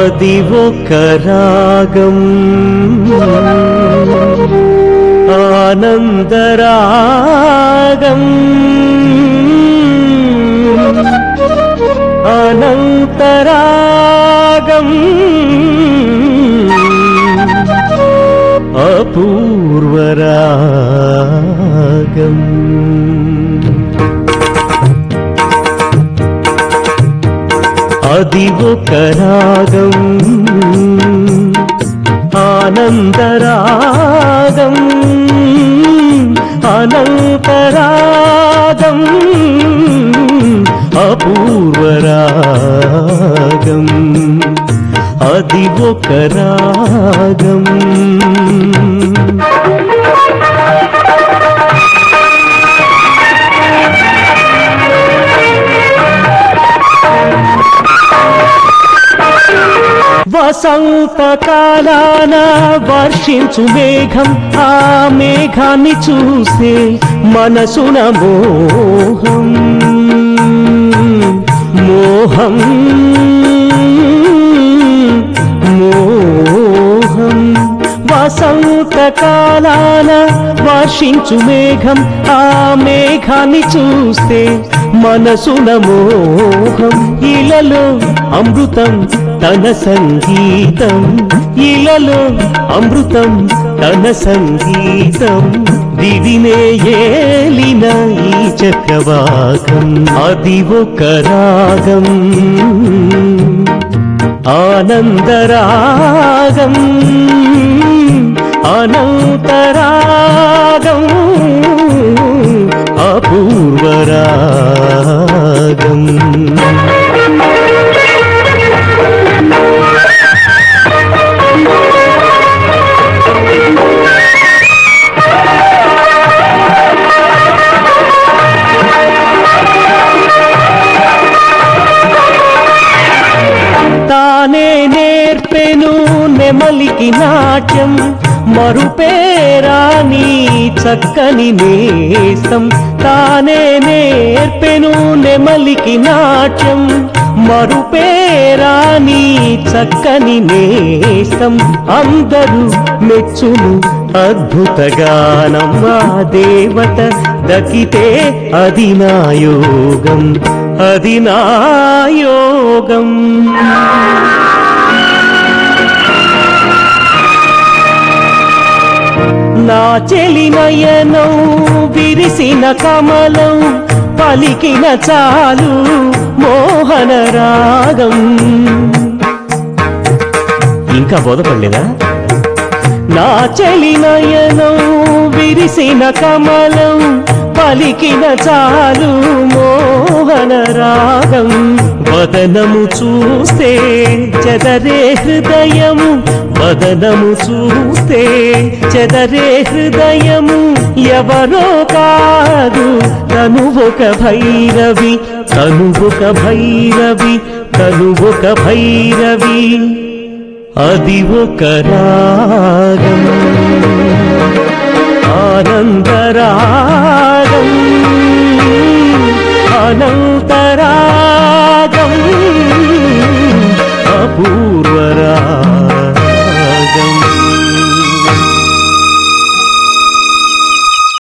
అది ఒక రాగం ఆనందరాగం అనంతరాగం అపూర్వరాగం అది ఒక రాగం ఆనందరాగం అనంతరాగం అపూర్వరాగం అది ఒక రాగం వసంతకాలాన వర్షించు మేఘం ఆ మేఘాన్ని చూస్తే మనసున మోహం మోహం మోహం వసంతకాలాన వర్షించు మేఘం ఆ మేఘాన్ని చూస్తే మనసున మోహం ఇలలో అమృతం తన సంగీతం ఇలలో అమృతం తన సంగీతం దివినే ఏలిన ఈ చక్రవాకం అది ఒక రాగం ఆనందరాగం అనంతరాగం అపూర్వరాగం తానే నేర్పెను నెమలికి నాట్యం మరుపేరాని చక్కని నేస్తం తానే నేర్పెను నెమలికి నాట్యం మరుపేరాని చక్కని నేస్తం అందరూ మెచ్చును అద్భుత గానం ఆ దేవత దకితే అది నా యోగం అది నా యోగం నా చెలి నయనం విరిసిన కమలం పలికిన చాలు మోహన రాగం ఇంకా బోధపడలేదా నా చెలి నయనం విరిసిన కమలం పలికిన చాలు మోహన రాగం వదనము చూస్తే చెదరే హృదయము వదనము చూస్తే చెదరే హృదయము ఎవరో కాదు తను ఒక భైరవి తను ఒక భైరవి తను ఒక భైరవి అది ఒక రాగం ఆనందరాగం అనంతరాగం